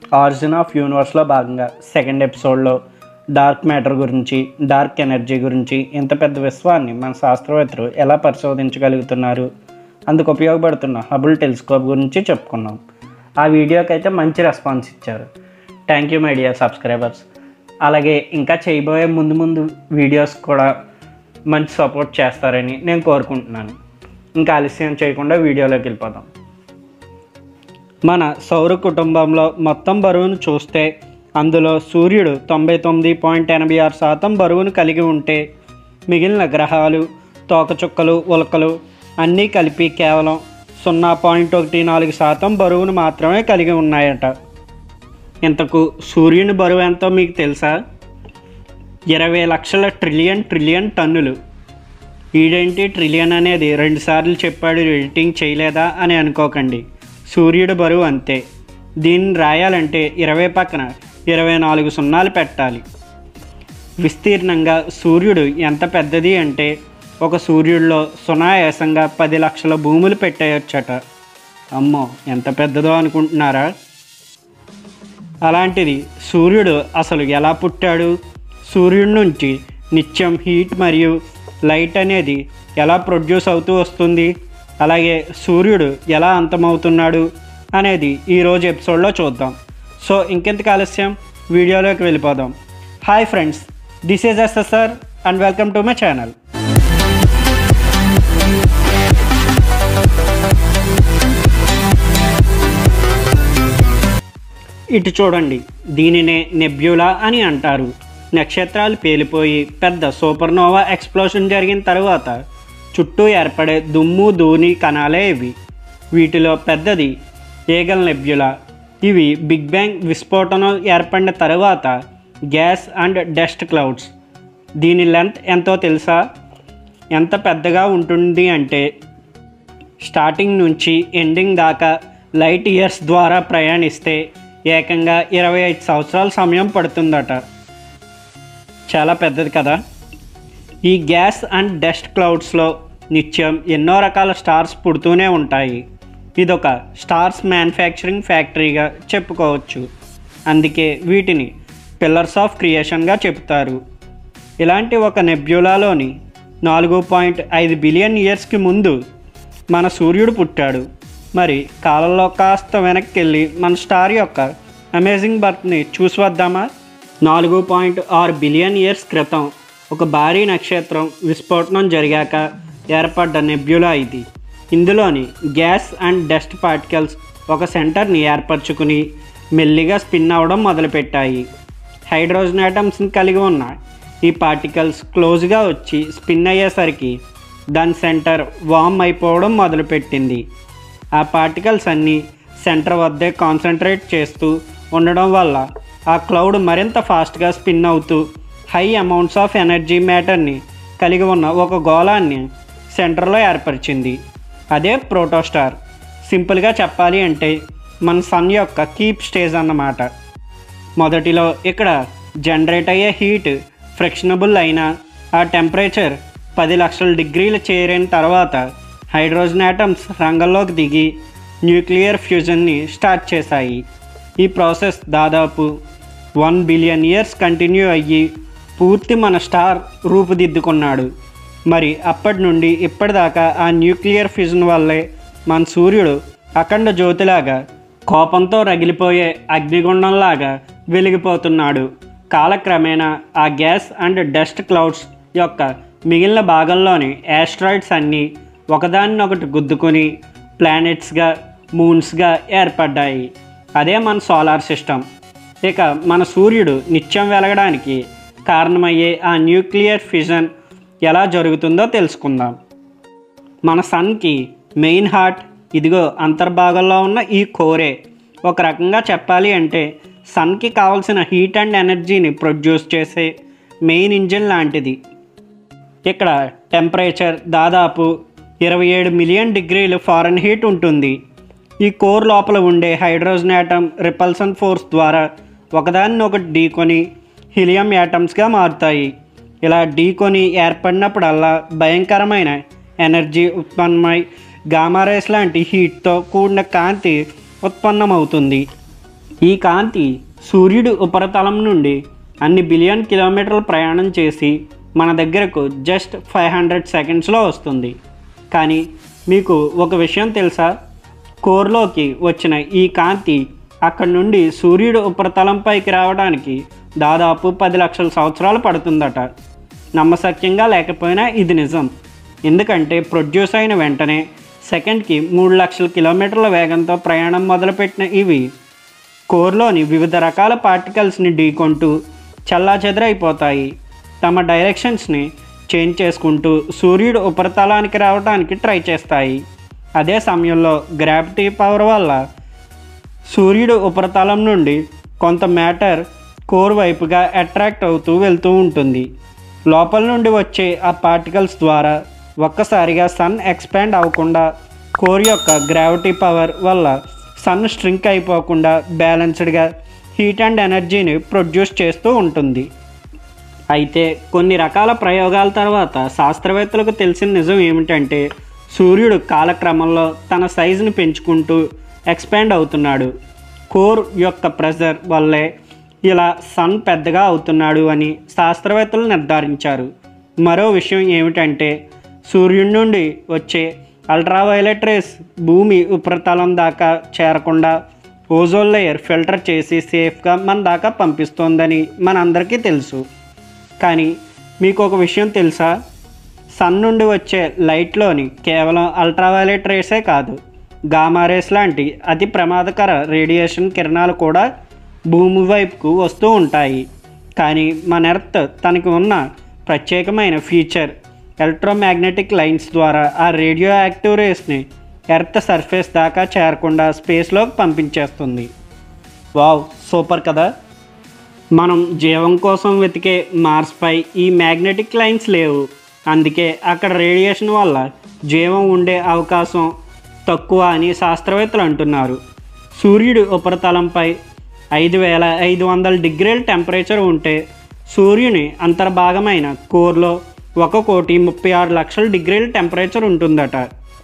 origin of యూనివర్స్లో భాగంగా second ఎపిసోడ్లో dark matter గురించి డార్క్ ఎనర్జీ గురించి ఇంత పెద్ద విశ్వాన్ని మన శాస్త్రవేత్తలు ఎలా పరిశోధించగలుగుతున్నారు అందుకు ఉపయోగపడుతున్న హబుల్ టెలిస్కోప్ గురించి చెప్పుకున్నాం ఆ వీడియోకి అయితే మంచి రెస్పాన్స్ ఇచ్చారు thank you my dear subscribers అలాగే ఇంకా చేయబోయే ముందు ముందు వీడియోస్ కూడా మంచి సపోర్ట్ చేస్తారని నేను కోరుకుంటున్నాను ఇంకా ఆలస్యం చేయకుండా వీడియోలోకి వెళ్ళిపోదాం మన సౌర కుటుంబంలో మొత్తం బరువును చూస్తే అందులో సూర్యుడు తొంభై తొమ్మిది పాయింట్ ఎనభై ఆరు శాతం బరువును కలిగి ఉంటే మిగిలిన గ్రహాలు తోకచుక్కలు ఉల్కలు అన్నీ కలిపి కేవలం సున్నా పాయింట్ ఒకటి నాలుగు శాతం బరువును మాత్రమే కలిగి ఉన్నాయట ఇంతకు సూర్యుని బరువు ఎంతో మీకు తెలుసా ఇరవై లక్షల ట్రిలియన్ ట్రిలియన్ టన్నులు ఈడేంటి ట్రిలియన్ అనేది రెండుసార్లు చెప్పాడు ఎడిటింగ్ చేయలేదా అని అనుకోకండి సూర్యుడు బరువు అంతే దీన్ని రాయాలంటే ఇరవై పక్కన ఇరవై నాలుగు సున్నాలు పెట్టాలి విస్తీర్ణంగా సూర్యుడు ఎంత పెద్దది అంటే ఒక సూర్యుడిలో సునాయాసంగా పది లక్షల భూములు పెట్టేయచ్చట అమ్మో ఎంత పెద్దదో అనుకుంటున్నారా అలాంటిది సూర్యుడు అసలు ఎలా పుట్టాడు సూర్యుడి నుంచి నిత్యం హీట్ మరియు లైట్ అనేది ఎలా ప్రొడ్యూస్ అవుతూ వస్తుంది అలాగే సూర్యుడు ఎలా అంతమవుతున్నాడు అనేది ఈరోజు ఎపిసోడ్లో చూద్దాం సో ఇంకెంతకు ఆలస్యం వీడియోలోకి వెళ్ళిపోదాం hi friends this is SSR and welcome to my channel ఇటు చూడండి దీనినే నెబ్యులా అని అంటారు నక్షత్రాలు పేలిపోయి పెద్ద సూపర్నోవా ఎక్స్ప్లోషన్ జరిగిన తర్వాత చుట్టూ ఏర్పడే దుమ్ము ధూని కణాలే ఇవి వీటిలో పెద్దది ఏగల్ నెబ్యులా ఇవి బిగ్ బ్యాంగ్ విస్ఫోటనం ఏర్పడిన తర్వాత గ్యాస్ అండ్ డస్ట్ క్లౌడ్స్ దీని లెంత్ ఎంతో తెలుసా ఎంత పెద్దగా ఉంటుంది అంటే స్టార్టింగ్ నుంచి ఎండింగ్ దాకా లైట్ ఇయర్స్ ద్వారా ప్రయాణిస్తే ఏకంగా ఇరవై ఐదు సంవత్సరాల సమయం పడుతుందట చాలా పెద్దది కదా ఈ గ్యాస్ అండ్ డస్ట్ క్లౌడ్స్లో నిత్యం ఎన్నో రకాల స్టార్స్ పుడుతూనే ఉంటాయి ఇదొక స్టార్స్ మ్యానుఫ్యాక్చరింగ్ ఫ్యాక్టరీగా చెప్పుకోవచ్చు అందుకే వీటిని పిల్లర్స్ ఆఫ్ క్రియేషన్గా చెప్తారు ఇలాంటి ఒక నెబ్యులాలోని నాలుగు పాయింట్ ఐదు బిలియన్ ఇయర్స్కి ముందు మన సూర్యుడు పుట్టాడు మరి కాలంలో కాస్త వెనక్కి వెళ్ళి మన స్టార్ యొక్క అమేజింగ్ బర్త్ని చూసి వద్దామా నాలుగు పాయింట్ ఆరు బిలియన్ ఇయర్స్ క్రితం ఒక భారీ నక్షత్రం విస్ఫోటనం జరిగాక ఏర్పడ్డ నెబ్యులా ఇది ఇందులోని గ్యాస్ అండ్ డస్ట్ పార్టికల్స్ ఒక సెంటర్ని ఏర్పరచుకుని మెల్లిగా స్పిన్ అవ్వడం మొదలుపెట్టాయి హైడ్రోజన్ ఐటమ్స్ని కలిగి ఉన్న ఈ పార్టికల్స్ క్లోజ్గా వచ్చి స్పిన్ అయ్యేసరికి దాని సెంటర్ వామ్ అయిపోవడం మొదలుపెట్టింది ఆ పార్టికల్స్ అన్నీ సెంటర్ వద్దే కాన్సన్ట్రేట్ చేస్తూ ఉండడం వల్ల ఆ క్లౌడ్ మరింత ఫాస్ట్గా స్పిన్ అవుతూ హై అమౌంట్స్ ఆఫ్ ఎనర్జీ మ్యాటర్ని కలిగి ఉన్న ఒక గోళాన్ని సెంటర్లో ఏర్పరిచింది అదే ప్రోటోస్టార్ సింపుల్గా చెప్పాలి అంటే మన సన్ యొక్క కీప్ స్టేజ్ అన్నమాట మొదటిలో ఇక్కడ జనరేట్ అయ్యే హీట్ ఫ్రిక్షనబుల్ అయిన ఆ టెంపరేచర్ పది లక్షల డిగ్రీలు చేరిన తర్వాత హైడ్రోజన్ ఆటమ్స్ రంగంలోకి దిగి న్యూక్లియర్ ఫ్యూజన్ని స్టార్ట్ చేశాయి ఈ ప్రాసెస్ దాదాపు వన్ బిలియన్ ఇయర్స్ కంటిన్యూ అయ్యి పూర్తి మన స్టార్ రూపుదిద్దుకున్నాడు మరి అప్పటి నుండి ఇప్పటిదాకా ఆ న్యూక్లియర్ ఫ్యూజన్ వల్లే మన సూర్యుడు అఖండ జ్యోతిలాగా కోపంతో రగిలిపోయే అగ్నిగుండంలాగా వెలిగిపోతున్నాడు కాలక్రమేణా ఆ గ్యాస్ అండ్ డస్ట్ క్లౌడ్స్ యొక్క మిగిలిన భాగంలోని యాస్ట్రాయిడ్స్ అన్నీ ఒకదానినొకటి గుద్దుకొని ప్లానెట్స్గా మూన్స్గా ఏర్పడ్డాయి అదే మన సోలార్ సిస్టమ్ ఇక మన సూర్యుడు నిత్యం వెలగడానికి కారణమయ్యే ఆ న్యూక్లియర్ ఫిజన్ ఎలా జరుగుతుందో తెలుసుకుందాం మన సన్కి మెయిన్ హార్ట్ ఇదిగో అంతర్భాగంలో ఉన్న ఈ కోరే ఒక రకంగా చెప్పాలి అంటే సన్కి కావాల్సిన హీట్ అండ్ ఎనర్జీని ప్రొడ్యూస్ చేసే మెయిన్ ఇంజిన్ లాంటిది ఇక్కడ టెంపరేచర్ దాదాపు ఇరవై ఏడు మిలియన్ డిగ్రీలు ఫారెన్ హీట్ ఉంటుంది ఈ కోర్ లోపల ఉండే హైడ్రోజన్ యాటమ్ రిపల్సన్ ఫోర్స్ ద్వారా ఒకదాన్ని ఒకటి ఢీకొని హీలియం యాటమ్స్గా మారుతాయి ఇలా ఢీకొని ఏర్పడినప్పుడల్లా భయంకరమైన ఎనర్జీ ఉత్పన్నమై గామారేస్ లాంటి హీట్తో కూడిన కాంతి ఉత్పన్నమవుతుంది ఈ కాంతి సూర్యుడి ఉపరితలం నుండి అన్ని బిలియన్ కిలోమీటర్లు ప్రయాణం చేసి మన దగ్గరకు జస్ట్ ఫైవ్ హండ్రెడ్ సెకండ్స్లో వస్తుంది కానీ మీకు ఒక విషయం తెలుసా కోర్లోకి వచ్చిన ఈ కాంతి అక్కడి నుండి సూర్యుడు ఉపరితలంపైకి రావడానికి దాదాపు పది లక్షల సంవత్సరాలు పడుతుందట నమ్మశక్యంగా లేకపోయినా ఇది నిజం ఎందుకంటే ప్రొడ్యూస్ అయిన వెంటనే సెకండ్కి మూడు లక్షల కిలోమీటర్ల వేగంతో ప్రయాణం మొదలుపెట్టిన ఇవి కోర్లోని వివిధ రకాల పార్టికల్స్ని ఢీకొంటూ చల్లాచెదరైపోతాయి తమ డైరెక్షన్స్ని చేంజ్ చేసుకుంటూ సూర్యుడు ఉపరితలానికి రావడానికి ట్రై చేస్తాయి అదే సమయంలో గ్రావిటీ పవర్ వల్ల సూర్యుడు ఉపరితలం నుండి కొంత మ్యాటర్ కోర్ వైపుగా అట్రాక్ట్ అవుతూ వెళ్తూ ఉంటుంది లోపల నుండి వచ్చే ఆ పార్టికల్స్ ద్వారా ఒక్కసారిగా సన్ ఎక్స్పాండ్ అవ్వకుండా కోర్ యొక్క గ్రావిటీ పవర్ వల్ల సన్ స్ట్రింక్ అయిపోకుండా బ్యాలెన్స్డ్గా హీట్ అండ్ ఎనర్జీని ప్రొడ్యూస్ చేస్తూ ఉంటుంది అయితే కొన్ని రకాల ప్రయోగాల తర్వాత శాస్త్రవేత్తలకు తెలిసిన నిజం ఏమిటంటే సూర్యుడు కాలక్రమంలో తన సైజుని పెంచుకుంటూ ఎక్స్పాండ్ అవుతున్నాడు కోర్ యొక్క ప్రెషర్ వల్లే ఇలా సన్ పెద్దగా అవుతున్నాడు అని శాస్త్రవేత్తలు నిర్ధారించారు మరో విషయం ఏమిటంటే సూర్యుడి నుండి వచ్చే అల్ట్రావైలెట్ రేస్ భూమి ఉపరితలం దాకా చేరకుండా ఓజోన్ లేయర్ ఫిల్టర్ చేసి సేఫ్గా మన దాకా పంపిస్తోందని మనందరికీ తెలుసు కానీ మీకు ఒక విషయం తెలుసా సన్ నుండి వచ్చే లైట్లోని కేవలం అల్ట్రావైలెట్ రేసే కాదు గామా రేస్ లాంటి అతి ప్రమాదకర రేడియేషన్ కిరణాలు కూడా భూమి వైపుకు వస్తూ ఉంటాయి కానీ మన ఎర్త్ తనకి ఉన్న ప్రత్యేకమైన ఫీచర్ ఎలక్ట్రోమాగ్నెటిక్ లైన్స్ ద్వారా ఆ రేడియో యాక్టివ్ రేస్ని ఎర్త్ సర్ఫేస్ దాకా చేరకుండా స్పేస్లోకి పంపించేస్తుంది వావ్ సూపర్ కదా మనం జీవం కోసం వెతికే మార్స్పై ఈ మ్యాగ్నెటిక్ లైన్స్ లేవు అందుకే అక్కడ రేడియేషన్ వల్ల జీవం ఉండే అవకాశం తక్కువ అని శాస్త్రవేత్తలు అంటున్నారు సూర్యుడి ఉపరితలంపై ఐదు వేల ఐదు వందల డిగ్రీల టెంపరేచర్ ఉంటే సూర్యుని అంతర్భాగమైన కోర్లో ఒక కోటి ముప్పై ఆరు లక్షల డిగ్రీల టెంపరేచర్ ఉంటుందట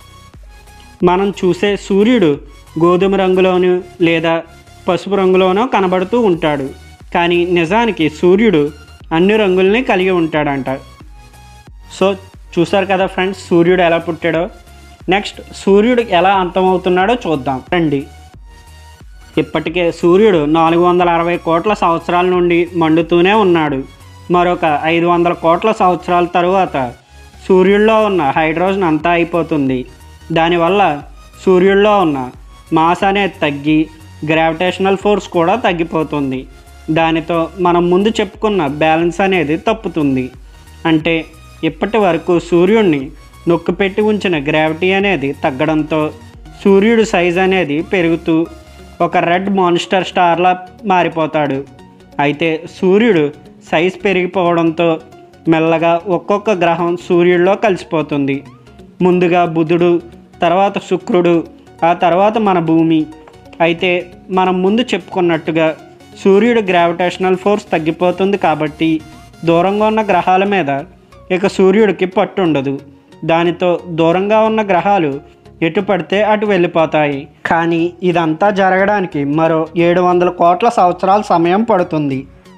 మనం చూసే సూర్యుడు గోధుమ రంగులోను లేదా పసుపు రంగులోనో కనబడుతూ ఉంటాడు కానీ నిజానికి సూర్యుడు అన్ని రంగుల్ని కలిగి ఉంటాడంట సో చూసారు కదా ఫ్రెండ్స్ సూర్యుడు ఎలా పుట్టాడో నెక్స్ట్ సూర్యుడు ఎలా అంతమవుతున్నాడో చూద్దాం రండి ఇప్పటికే సూర్యుడు నాలుగు వందల అరవై కోట్ల సంవత్సరాల నుండి మండుతూనే ఉన్నాడు మరొక ఐదు వందల కోట్ల సంవత్సరాల తరువాత సూర్యుల్లో ఉన్న హైడ్రోజన్ అంతా అయిపోతుంది దానివల్ల సూర్యుల్లో ఉన్న మాస్ అనేది తగ్గి గ్రావిటేషనల్ ఫోర్స్ కూడా తగ్గిపోతుంది దానితో మనం ముందు చెప్పుకున్న బ్యాలెన్స్ అనేది తప్పుతుంది అంటే ఇప్పటి వరకు సూర్యుడిని నొక్కిపెట్టి ఉంచిన గ్రావిటీ అనేది తగ్గడంతో సూర్యుడు సైజ్ అనేది పెరుగుతూ ఒక రెడ్ మాన్స్టర్ స్టార్లా మారిపోతాడు అయితే సూర్యుడు సైజ్ పెరిగిపోవడంతో మెల్లగా ఒక్కొక్క గ్రహం సూర్యుడిలో కలిసిపోతుంది ముందుగా బుధుడు తర్వాత శుక్రుడు ఆ తర్వాత మన భూమి అయితే మనం ముందు చెప్పుకున్నట్టుగా సూర్యుడు గ్రావిటేషనల్ ఫోర్స్ తగ్గిపోతుంది కాబట్టి దూరంగా ఉన్న గ్రహాల మీద ఇక సూర్యుడికి పట్టు ఉండదు దానితో దూరంగా ఉన్న గ్రహాలు ఎటు పడితే అటు వెళ్ళిపోతాయి కానీ ఇదంతా జరగడానికి మరో ఏడు వందల కోట్ల సంవత్సరాల సమయం పడుతుంది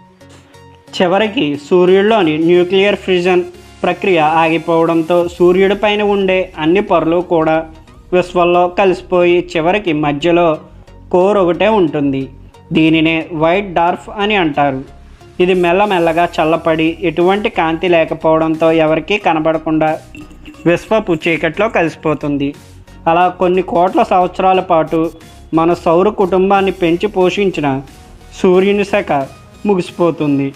చివరికి సూర్యుడిలోని న్యూక్లియర్ ఫ్రిజన్ ప్రక్రియ ఆగిపోవడంతో సూర్యుడి పైన ఉండే అన్ని పొరలు కూడా విశ్వంలో కలిసిపోయి చివరికి మధ్యలో కోర్ ఒకటే ఉంటుంది దీనినే వైట్ డార్ఫ్ అని అంటారు ఇది మెల్లమెల్లగా చల్లపడి ఎటువంటి కాంతి లేకపోవడంతో ఎవరికీ కనబడకుండా విశ్వపు చీకట్లో కలిసిపోతుంది అలా కొన్ని కోట్ల సంవత్సరాల పాటు మన సౌర కుటుంబాన్ని పెంచి పోషించిన సూర్యుని శాఖ ముగిసిపోతుంది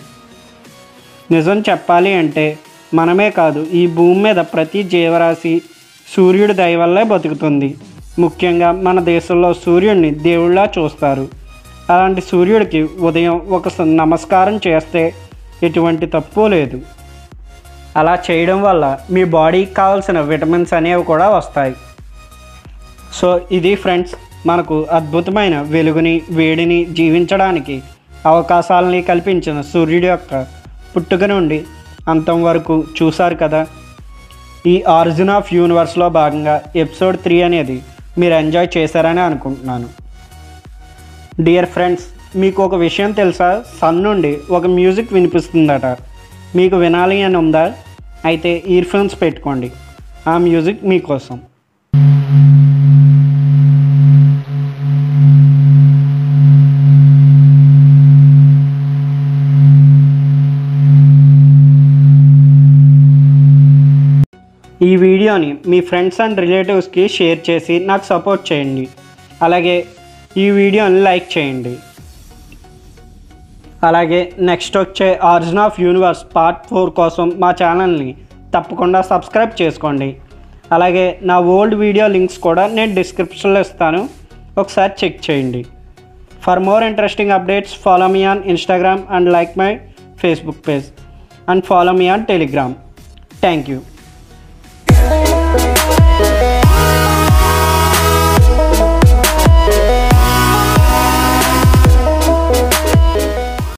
నిజం చెప్పాలి అంటే మనమే కాదు ఈ భూమి మీద ప్రతి జీవరాశి సూర్యుడి దయ వల్లే బతుకుతుంది ముఖ్యంగా మన దేశంలో సూర్యుడిని దేవుళ్ళ చూస్తారు అలాంటి సూర్యుడికి ఉదయం ఒక స- నమస్కారం చేస్తే ఎటువంటి తప్పు లేదు అలా చేయడం వల్ల మీ బాడీకి కావాల్సిన విటమిన్స్ అనేవి కూడా వస్తాయి సో ఇది ఫ్రెండ్స్ మనకు అద్భుతమైన వెలుగుని వేడిని జీవించడానికి అవకాశాలని కల్పించిన సూర్యుడి యొక్క పుట్టుక నుండి అంతం వరకు చూశారు కదా ఈ ఆరిజిన్ ఆఫ్ యూనివర్స్లో భాగంగా ఎపిసోడ్ త్రీ అనేది మీరు ఎంజాయ్ చేశారని అనుకుంటున్నాను డియర్ ఫ్రెండ్స్ మీకు ఒక విషయం తెలుసా సన్ నుండి ఒక మ్యూజిక్ వినిపిస్తుందట మీకు వినాలి అని ఉందా అయితే ఇయర్ ఫోన్స్ పెట్టుకోండి ఆ మ్యూజిక్ మీకోసం ఈ వీడియోని మీ ఫ్రెండ్స్ అండ్ రిలేటివ్స్కి షేర్ చేసి నాకు సపోర్ట్ చేయండి అలాగే ఈ వీడియోని లైక్ చేయండి అలాగే నెక్స్ట్ వచ్చే origin of universe part four కోసం మా ఛానల్ని తప్పకుండా సబ్స్క్రైబ్ చేసుకోండి అలాగే నా ఓల్డ్ వీడియో లింక్స్ కూడా నేను డిస్క్రిప్షన్లో ఇస్తాను ఒకసారి చెక్ చేయండి for more interesting updates follow me on Instagram and like my Facebook page and follow me on Telegram thank you